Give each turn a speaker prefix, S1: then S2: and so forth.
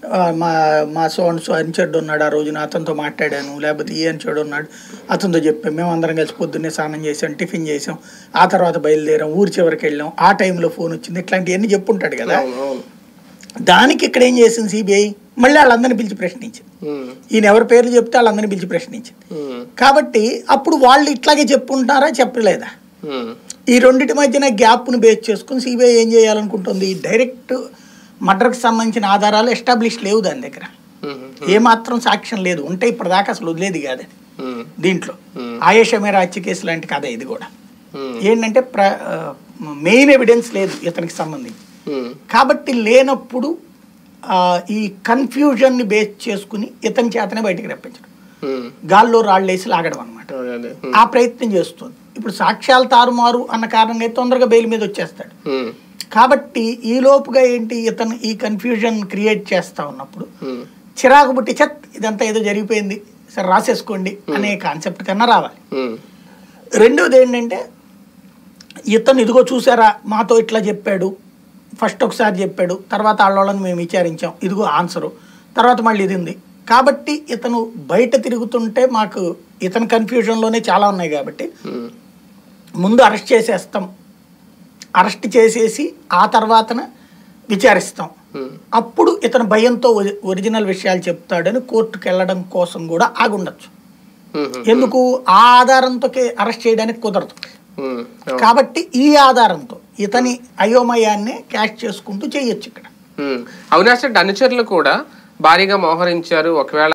S1: ఆ, మా మా సోన్ సో అంచెడ్డు ఉన్నాడు ఆ రోజున అతనితో మాట్లాడాను లేకపోతే ఈ అంచెడు ఉన్నాడు అతనితో చెప్పాం మేము అందరం కలిసి పొద్దున్నే స్నానం చేసాం టిఫిన్ చేసాం ఆ తర్వాత బయలుదేరాం ఊరి చివరికి వెళ్ళాం ఆ టైంలో ఫోన్ వచ్చింది ఇట్లాంటివన్నీ చెప్పుంటాడు కదా
S2: అవును అవును
S1: దానికి ఇక్కడ ఏం చేసింది సిబిఐ మళ్ళీ వాళ్ళందరినీ పిలిచి ప్రశ్నించింది
S2: ఉమ్,
S1: ఈయన ఎవరి పేర్లు చెప్తే వాళ్ళందరినీ పిలిచి ప్రశ్నించింది
S2: ఉమ్,
S1: కాబట్టి అప్పుడు వాళ్ళు ఇట్లాగే చెప్పుంటారా చెప్పలేదా
S2: ఉమ్,
S1: ఈ రెండింటి మధ్యన గ్యాప్ను బేస్ చేసుకుని సిబిఐ ఏం చేయాలనుకుంటుంది డైరెక్ట్ మర్డర్కి సంబంధించిన ఆధారాలు ఎస్టాబ్లిష్ లేవు దాని దగ్గర
S2: ఉమ్,
S1: ఏమాత్రం సాక్ష్యం లేదు ఉంటే ఇప్పటిదాకా అసలు వదిలేది కాదు అది
S2: ఉమ్,
S1: దీంట్లో
S2: Hmm.
S1: ఆయేషమేర హత్య కేసు లాంటి కథ ఇది కూడా
S2: ఉమ్,
S1: ఏంటంటే ప్ర మెయిన్ ఎవిడెన్స్ లేదు ఇతనికి సంబంధించి
S2: ఉమ్,
S1: కాబట్టి లేనప్పుడు ఆ, ఈ కన్ఫ్యూజన్ని బేస్ చేసుకుని ఇతని చేతనే బయటికి రప్పించడం
S2: ఉమ్,
S1: గాల్లో రాళ్ళేసి లాగడం అనమాట
S2: అదే అదే ఉమ్,
S1: ఆ ప్రయత్నం చేస్తుంది ఇప్పుడు సాక్ష్యాలు తారుమారు అన్న కారణంగా అయితే తొందరగా బెయిల్ మీద వచ్చేస్తాడు
S2: ఉమ్,
S1: కాబట్టి ఈ లోపుగా ఏంటి ఇతను ఈ కన్ఫ్యూజన్ క్రియేట్ చేస్తా ఉన్నప్పుడు
S2: ఉమ్,
S1: చిరాకు పుట్టి చెత్ ఇదంతా ఏదో జరిగిపోయింది సరే రాసేసుకోండి అనే కాన్సెప్ట్ కన్నా రావాలి
S2: ఉమ్,
S1: రెండోది ఏంటంటే ఇతను ఇదిగో చూసారా మాతో ఇట్లా చెప్పాడు ఫస్ట్ ఒకసారి చెప్పాడు తర్వాత వాళ్ళని మేము విచారించాం ఇదిగో ఆన్సరు తర్వాత మళ్ళీ ఇది ఉంది కాబట్టి ఇతను బయట తిరుగుతుంటే మాకు ఇతని కన్ఫ్యూజన్లోనే చాలా ఉన్నాయి కాబట్టి
S2: ఉమ్,
S1: ముందు అరెస్ట్ చేసేస్తాం అరెస్ట్ చేసేసి ఆ తర్వాతన విచారిస్తాం
S2: ఉమ్,
S1: అప్పుడు ఇతను భయంతో ఒరి- ఒరిజినల్ విషయాలు చెప్తాడని కోర్టుకు వెళ్ళడం కోసం కూడా ఆగుండొచ్చు
S2: ఉమ్, ఉమ్,
S1: ఎందుకు ఆ ఆధారంతో అరెస్ట్ చేయడానికి కుదరదు
S2: ఉమ్, అవును.
S1: కాబట్టి ఈ ఆధారంతో ఇతని అయోమయాన్ని క్యాష్ చేసుకుంటూ చేయొచ్చు ఇక్కడ
S2: ఉమ్. అవినాష్ రెడ్డి అనుచరులు కూడా భారీగా మోహరించారు ఒకవేళ